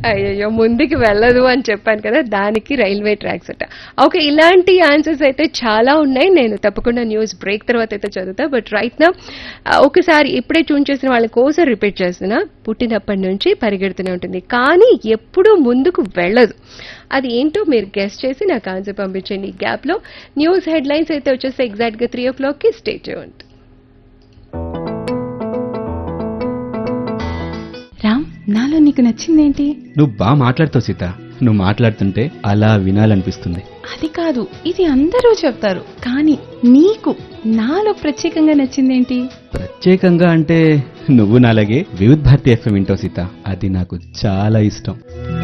అయ్యో ముందుకు వెళ్ళదు అని చెప్పాను కదా దానికి రైల్వే ట్రాక్స్ అట ఓకే ఇలాంటి ఆన్సర్స్ అయితే చాలా ఉన్నాయి నేను తప్పకుండా న్యూస్ బ్రేక్ తర్వాత అయితే చదువుతా బట్ రైట్ నా ఒకసారి ఇప్పుడే ట్యూన్ చేసిన వాళ్ళ కోసం రిపీట్ చేస్తున్నా పుట్టినప్పటి నుంచి పరిగెడుతూనే ఉంటుంది కానీ ఎప్పుడూ ముందుకు వెళ్ళదు అది ఏంటో మీరు గెస్ట్ చేసి నాకు ఆన్సర్ పంపించండి ఈ గ్యాప్ లో న్యూస్ హెడ్ లైన్స్ అయితే వచ్చేస్తే ఎగ్జాక్ట్ గా త్రీ ఓ క్లాక్ కి స్టే చేయండి రామ్ నాలో నీకు నచ్చిందేంటి నువ్వు బాగా మాట్లాడుతావు సీత నువ్వు మాట్లాడుతుంటే అలా వినాలనిపిస్తుంది అది కాదు ఇది అందరూ చెప్తారు కానీ నీకు నాలో ప్రత్యేకంగా నచ్చిందేంటి ప్రత్యేకంగా అంటే నువ్వు నాలాగే వివిధ్ భారతి ఎఫ్ఎం వింటావు సీత అది నాకు చాలా ఇష్టం